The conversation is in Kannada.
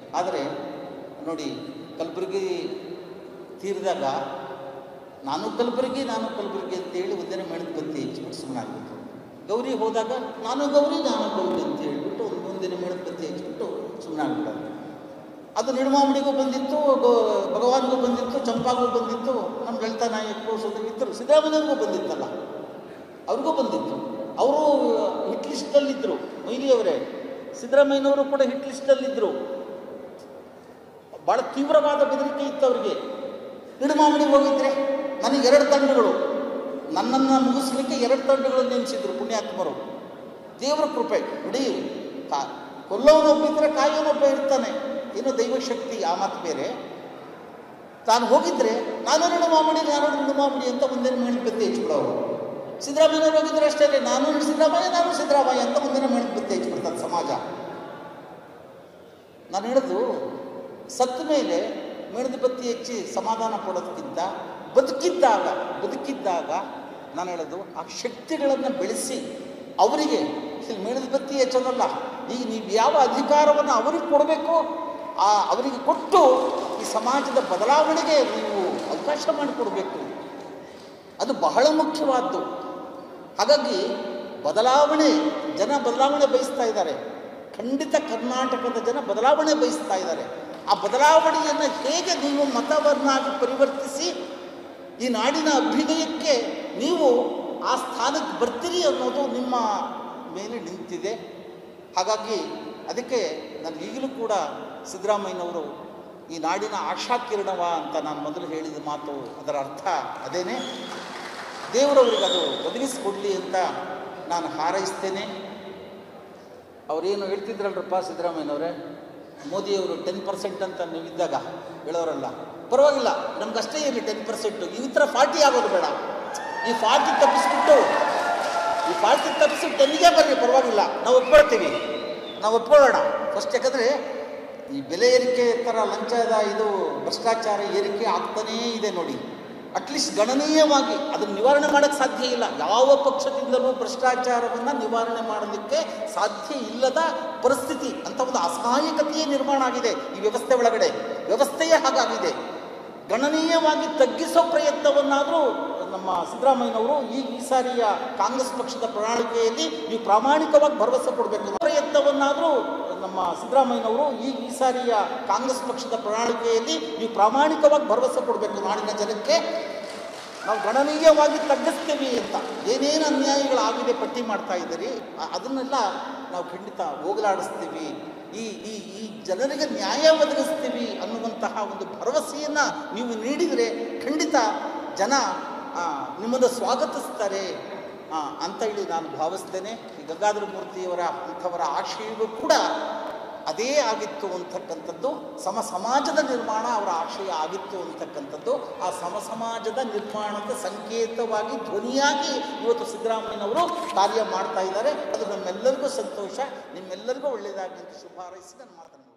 ಆದರೆ ನೋಡಿ ಕಲಬುರಗಿ ತೀರಿದಾಗ ನಾನು ಕಲಬುರಗಿ ನಾನು ಕಲಬುರಗಿ ಅಂತೇಳಿ ಒಂದಿನ ಮೇಣದ ಬತ್ತಿ ಹಚ್ಬಿಟ್ಟು ಸುಮ್ಮನಾಗ್ಬಿಟ್ಟು ಗೌರಿ ಹೋದಾಗ ನಾನು ಗೌರಿ ನಾನು ಗೌರಿ ಅಂತ ಹೇಳ್ಬಿಟ್ಟು ಒಂದು ಮುಂದಿನ ಮೇಣದ ಬತ್ತಿ ಹಚ್ಬಿಟ್ಟು ಸುಮ್ಮನಾಗ್ಬಿಡೋದು ಅದು ನಿರ್ಮಾಮಣಿಗೂ ಬಂದಿತ್ತು ಗೋ- ಭಗವಾನ್ಗೂ ಬಂದಿತ್ತು ಚಂಪಾಗೂ ಬಂದಿತ್ತು ನಮ್ಮ ಲಲಿತಾ ನಾಯಕರು ಸೋದರಿ ಇದ್ದರು ಸಿದ್ದರಾಮಯ್ಯವ್ರಿಗೂ ಬಂದಿತ್ತಲ್ಲ ಅವ್ರಿಗೂ ಬಂದಿತ್ತು ಅವರು ಹಿಟ್ ಲಿಸ್ಟಲ್ಲಿದ್ದರು ಮೊಯ್ಲಿಯವರೇ ಸಿದ್ದರಾಮಯ್ಯನವರು ಕೂಡ ಹಿಟ್ ಲಿಸ್ಟಲ್ಲಿದ್ದರು ಭಾಳ ತೀವ್ರವಾದ ಬೆದರಿಕೆ ಇತ್ತು ಅವರಿಗೆ ನಿಡಮಾಮಣಿಗೆ ಹೋಗಿದ್ರೆ ನನಗೆ ಎರಡು ತಂಡಗಳು ನನ್ನನ್ನು ಮುಗಿಸ್ಲಿಕ್ಕೆ ಎರಡು ತಂಡಗಳು ನೇಮಿಸಿದ್ರು ಪುಣ್ಯಾತ್ಮರು ದೇವರ ಕೃಪೆ ನೋಡಿ ಕಾ ಕೊಲ್ಲವನೊಬ್ಬಿದ್ರೆ ಕಾಯೋನೊಬ್ಬ ಇರ್ತಾನೆ ಏನೋ ದೈವಶಕ್ತಿ ಆ ಮಾತು ಬೇರೆ ತಾನು ಹೋಗಿದ್ರೆ ನಾನು ನಿಡಮಾಮಣಿ ನಾನು ನಿಡಮಾಮಣಿ ಅಂತ ಮುಂದಿನ ಮೇಣದ ಬತ್ತಿ ಹಚ್ಬಿಡೋರು ಸಿದ್ದರಾಮಯ್ಯನವ್ರು ಹೋಗಿದ್ರೆ ಅಷ್ಟೇ ನಾನು ಸಿದ್ದರಾಮಯ್ಯ ನಾನು ಸಿದ್ದರಾಮಯ್ಯ ಅಂತ ಮುಂದಿನ ಮೇಣದ ಬತ್ತಿ ಹಚ್ಬಿಡ್ತಾರೆ ಸಮಾಜ ನಾನು ಹೇಳೋದು ಸತ್ತ ಮೇಲೆ ಮೇಣದ ಬತ್ತಿ ಹೆಚ್ಚಿ ಸಮಾಧಾನ ಪಡೋದಕ್ಕಿಂತ ಬದುಕಿದ್ದಾಗ ಬದುಕಿದ್ದಾಗ ನಾನು ಹೇಳೋದು ಆ ಶಕ್ತಿಗಳನ್ನು ಬೆಳೆಸಿ ಅವರಿಗೆ ಇಲ್ಲಿ ಮೇಣದ ಬತ್ತಿ ಹೆಚ್ಚೋದಲ್ಲ ಈಗ ನೀವು ಯಾವ ಅಧಿಕಾರವನ್ನು ಅವರಿಗೆ ಕೊಡಬೇಕು ಆ ಅವರಿಗೆ ಕೊಟ್ಟು ಈ ಸಮಾಜದ ಬದಲಾವಣೆಗೆ ನೀವು ಅವಕಾಶ ಮಾಡಿಕೊಡಬೇಕು ಅದು ಬಹಳ ಮುಖ್ಯವಾದ್ದು ಹಾಗಾಗಿ ಬದಲಾವಣೆ ಜನ ಬದಲಾವಣೆ ಬಯಸ್ತಾ ಇದ್ದಾರೆ ಖಂಡಿತ ಕರ್ನಾಟಕದ ಜನ ಬದಲಾವಣೆ ಬಯಸ್ತಾ ಇದ್ದಾರೆ ಆ ಬದಲಾವಣೆಯನ್ನು ಹೇಗೆ ನೀವು ಮತವನ್ನಾಗಿ ಪರಿವರ್ತಿಸಿ ಈ ನಾಡಿನ ಅಭ್ಯುದಯಕ್ಕೆ ನೀವು ಆ ಸ್ಥಾನಕ್ಕೆ ಬರ್ತೀರಿ ಅನ್ನೋದು ನಿಮ್ಮ ಮೇಲೆ ನಿಂತಿದೆ ಹಾಗಾಗಿ ಅದಕ್ಕೆ ನಾನು ಈಗಲೂ ಕೂಡ ಸಿದ್ದರಾಮಯ್ಯನವರು ಈ ನಾಡಿನ ಆಶಾಕಿರಣವ ಅಂತ ನಾನು ಮೊದಲು ಹೇಳಿದ ಮಾತು ಅದರ ಅರ್ಥ ಅದೇನೇ ದೇವರವರಿಗೆ ಅದು ಒದಗಿಸಿಕೊಡಲಿ ಅಂತ ನಾನು ಹಾರೈಸ್ತೇನೆ ಅವರೇನು ಹೇಳ್ತಿದ್ರಲ್ರಪ್ಪ ಸಿದ್ದರಾಮಯ್ಯನವರೇ ಮೋದಿಯವರು ಟೆನ್ ಪರ್ಸೆಂಟ್ ಅಂತ ನೀವಿದ್ದಾಗ ಹೇಳೋರಲ್ಲ ಪರವಾಗಿಲ್ಲ ನಮ್ಗಷ್ಟೇ ಇರಲಿ ಟೆನ್ ಪರ್ಸೆಂಟು ಈ ಥರ ಫಾರ್ಟಿ ಆಗೋದು ಬೇಡ ಈ ಫಾರ್ಟಿ ತಪ್ಪಿಸ್ಬಿಟ್ಟು ಈ ಫಾರ್ಟಿ ತಪ್ಪಿಸಿ ಟೆನ್ನಿಗೆ ಬರ್ರಿ ಪರವಾಗಿಲ್ಲ ನಾವು ಒಪ್ಕೊಳ್ತೀವಿ ನಾವು ಒಪ್ಕೊಳ್ಳೋಣ ಫಸ್ಟ್ ಯಾಕಂದರೆ ಈ ಬೆಲೆ ಏರಿಕೆ ಥರ ಲಂಚದ ಇದು ಭ್ರಷ್ಟಾಚಾರ ಏರಿಕೆ ಆಗ್ತಾನೇ ಇದೆ ನೋಡಿ ಅಟ್ಲೀಸ್ಟ್ ಗಣನೀಯವಾಗಿ ಅದನ್ನು ನಿವಾರಣೆ ಮಾಡೋಕ್ಕೆ ಸಾಧ್ಯ ಇಲ್ಲ ಯಾವ ಪಕ್ಷದಿಂದಲೂ ಭ್ರಷ್ಟಾಚಾರವನ್ನು ನಿವಾರಣೆ ಮಾಡಲಿಕ್ಕೆ ಸಾಧ್ಯ ಇಲ್ಲದ ಪರಿಸ್ಥಿತಿ ಅಂತ ಒಂದು ಅಸಹಾಯಕತೆಯೇ ನಿರ್ಮಾಣ ಆಗಿದೆ ಈ ವ್ಯವಸ್ಥೆ ಒಳಗಡೆ ವ್ಯವಸ್ಥೆಯೇ ಹಾಗಾಗಿದೆ ಗಣನೀಯವಾಗಿ ತಗ್ಗಿಸೋ ಪ್ರಯತ್ನವನ್ನಾದರೂ ನಮ್ಮ ಸಿದ್ದರಾಮಯ್ಯನವರು ಈ ಈ ಸಾರಿಯ ಕಾಂಗ್ರೆಸ್ ಪಕ್ಷದ ಪ್ರಣಾಳಿಕೆಯಲ್ಲಿ ನೀವು ಪ್ರಾಮಾಣಿಕವಾಗಿ ಭರವಸೆ ಕೊಡಬೇಕು ಪ್ರಯತ್ನವನ್ನಾದರೂ ನಮ್ಮ ಸಿದ್ದರಾಮಯ್ಯನವರು ಈ ಈ ಸಾರಿಯ ಕಾಂಗ್ರೆಸ್ ಪಕ್ಷದ ಪ್ರಣಾಳಿಕೆಯಲ್ಲಿ ನೀವು ಪ್ರಾಮಾಣಿಕವಾಗಿ ಭರವಸೆ ಕೊಡಬೇಕು ನಾಡಿನ ಜನಕ್ಕೆ ನಾವು ಗಣನೀಯವಾಗಿ ತಗ್ಗಿಸ್ತೀವಿ ಅಂತ ಏನೇನು ಅನ್ಯಾಯಗಳಾಗಿದೆ ಪಟ್ಟಿ ಮಾಡ್ತಾ ಇದ್ದೀರಿ ಆ- ಅದನ್ನೆಲ್ಲ ನಾವು ಖಂಡಿತ ಹೋಗಲಾಡಿಸ್ತೀವಿ ಈ ಈ ಈ ಜನರಿಗೆ ನ್ಯಾಯ ಒದಗಿಸ್ತೀವಿ ಅನ್ನುವಂತಹ ಒಂದು ಭರವಸೆಯನ್ನು ನೀವು ನೀಡಿದರೆ ಖಂಡಿತ ಜನ ಆ, ನಿಮ್ಮನ್ನು ಸ್ವಾಗತಿಸ್ತಾರೆ ಆ, ಅಂತ ಹೇಳಿ ನಾನು ಭಾವಿಸ್ತೇನೆ ಈ ಗಂಗಾಧರ ಮೂರ್ತಿಯವರ ಅಂಥವರ ಆಶಯವೂ ಕೂಡ ಅದೇ ಆಗಿತ್ತು ಅಂತಕ್ಕಂಥದ್ದು ಸಮ ಸಮಾಜದ ನಿರ್ಮಾಣ ಅವರ ಆಶಯ ಆಗಿತ್ತು ಅಂತಕ್ಕಂಥದ್ದು ಆ ಸಮ ಸಮಾಜದ ನಿರ್ಮಾಣದ ಸಂಕೇತವಾಗಿ ಧ್ವನಿಯಾಗಿ ಇವತ್ತು ಸಿದ್ದರಾಮಯ್ಯನವರು ಕಾರ್ಯ ಮಾಡ್ತಾ ಇದ್ದಾರೆ ಅದು ನಮ್ಮೆಲ್ಲರಿಗೂ ಸಂತೋಷ ನಿಮ್ಮೆಲ್ಲರಿಗೂ ಒಳ್ಳೆಯದಾಗಿ ಅಂತ ಶುಭ ಹಾರೈಸಿ ನಾನು ಮಾತನಾಡ್ತೀನಿ